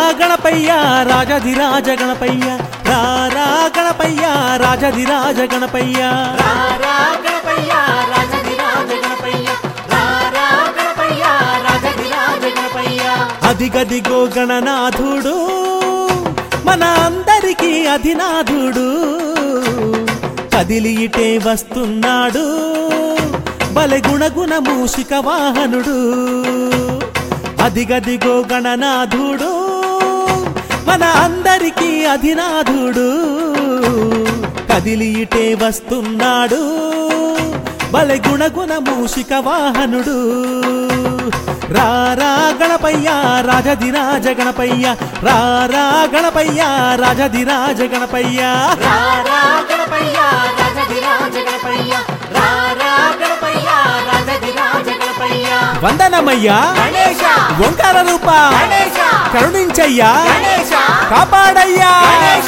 గణపయ్య రాజధిరాజ గణపయ్య రారా గణపయ్య రాజధిరాజ గణపయ్య రారా గణపయ్య రాజధిరాజ గణపయ్య రారా గణపయ్య రాజధిరాజ గణపయ్య అదిగదిగో గణనాథుడు మన అందరికీ అధినాథుడు కదిలి ఇటే వస్తున్నాడు బలె గుణగుణ మూషిక వాహనుడు అదిగదిగో గణనాథుడు మన అందరికీ అధినాథుడు కదిలి ఇటే వస్తున్నాడు బలె గుణగుణ మూషిక వాహనుడు రారా గణపయ్య రాజధిరాజ గణపయ్య రారా గణపయ్య రాజధిరాజ గణపయ్య రారా గణపయ్య రాజధిరాజ గణపయ్య రారా గణపయ్య రాజధిరాజ గణపయ్య వందనమయ్యా గణేశ ఓంకార రూప గణేశ కరుణించయ్యా గణేశ కాపాడయ్యా గణేశ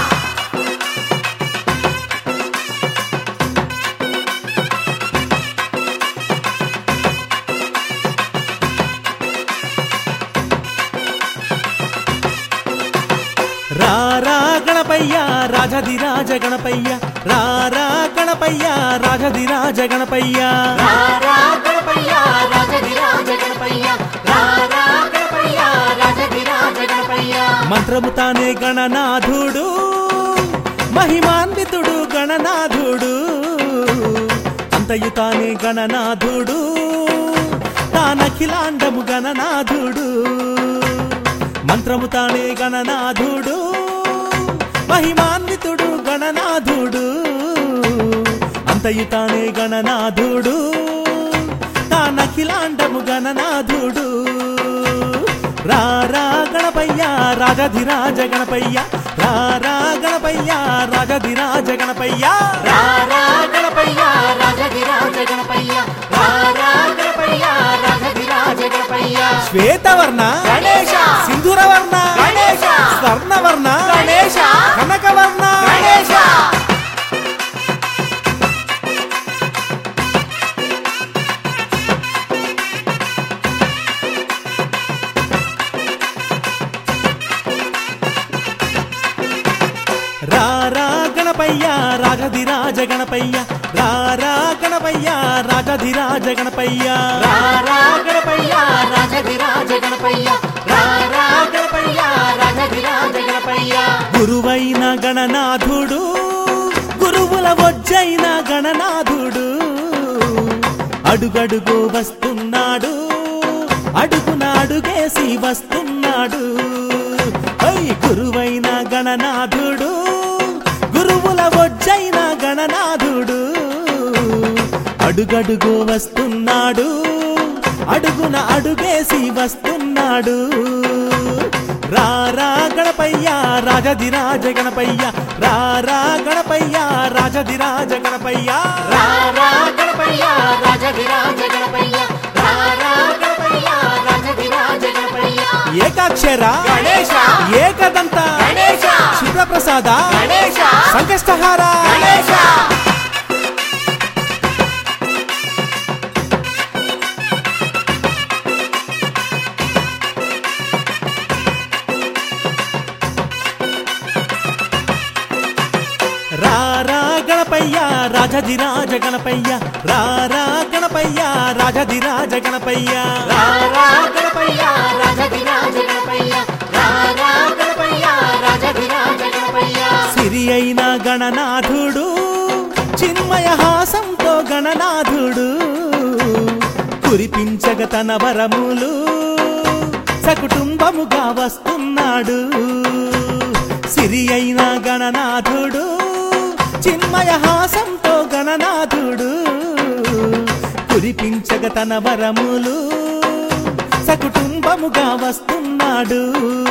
రారా గణపయ్య రాజధిరాజ గణపయ్య రారా గణపయ్య రాజధిరాజ గణపయ్య రారా గణపయ్య రాజధిరాజ గణపయ్య రారా గణపయ్య రాజధిరాజ గణపయ్య మంత్రము తానే గణనాథుడు మహిమాన్వితుడు గణనాథుడు అంతయు తానే గణనాథుడు తానఖిలాండము గణనాథుడు మంత్రము తానే గణనాథుడు మహిమాన్వితుడు గణనాథుడు అంతయు తానే గణనాథుడు తానఖిలాండము గణనాథుడు రారా గణపయ్య రాజధిరాజ గణపయ్య రారా గణపయ్య రాజధిరాజ గణపయ్య రారా గణపయ్య రాజధిరాజ గణపయ్య రారా గణపయ్య రాజధిరాజ గణపయ్య శ్వేతవర్ణ గణేశ సింధూరవర్ణ గణేశ స్వర్ణవర్ణ గణేశ కనకవర్ణ గణేశ రారా గణపయ్య రాజధిరాజ గణపయ్య రారా గణపయ్య రాజధిరాజ గణపయ్య రారా గణపయ్య రాజధిరాజ గణపయ్య రారా గణపయ్య రాజధిరాజ గణపయ్య గురువైన గణనాథుడు గురువుల వజ్జైన గణనాథుడు అడుగడుగు వస్తున్నాడు అడుగున అడుగేసి వస్తున్నాడు ఐ గురువైన గణనాథుడు గురువుల వజ్జైన గణనాథుడు అడుగడుగు వస్తున్నాడు అడుగున అడుగేసి వస్తున్నాడు రారా గణపయ్య రాజధిరాజ గణపయ్య రారా గణపయ్య రాజధిరాజ గణపయ్య రారా గణపయ్య రాజధిరాజ గణపయ్య రారా గణపయ్య రాజధిరాజ గణపయ్య ఏకాక్షర గణేశ ఏకదంత గణేశ శుభ్రప్రసాద గణేశ సంకష్టహార గణేశ రారా గణపయ్య రాజధిరాజ గణపయ్య రారా గణపయ్య రాజధిరాజ గణపయ్య రారా గణపయ్య రాజధిరాజ గణపయ్య రారా గణపయ్య రాజధిరాజ గణపయ్య సిరి అయిన గణనాథుడు చిన్మయ హాసంతో గణనాథుడు కురిపించగ తన వరములు సకుటుంబముగా వస్తున్నాడు సిరి అయిన గణనాథుడు చిన్మయ హాసంతో గణనాథుడు కురిపించగ తన వరములు సకుటుంబముగా వస్తున్నాడు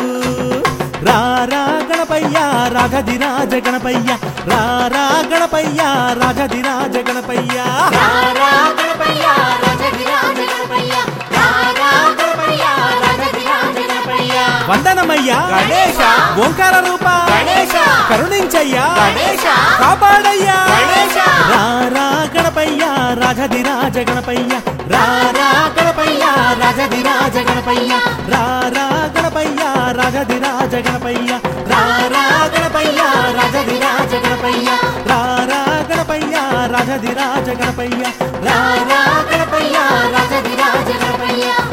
రారా గణపయ్య రాజధిరాజ గణపయ్య రారా గణపయ్య రాజధిరాజ గణపయ్య రారా గణపయ్య రాజధిరాజ గణపయ్య రారా గణపయ్య రాజధిరాజ గణపయ్య వందనమయ్యా గణేశ ఓంకార రూప గణేశ కరుణించయ్యా గణేశ కాపాడయ్యా గణేశ రారా గణపయ్య రాజధిరాజ గణపయ్య రారా గణపయ్య రాజధిరాజ గణపయ్య రారా గణపయ్య రాజధిరాజ గణపయ్య రారా గణపయ్య రాజధిరాజ గణపయ్య రారా గణపయ్య రాజధిరాజ గణపయ్య రారా గణపయ్య రాజధిరాజ గణపయ్య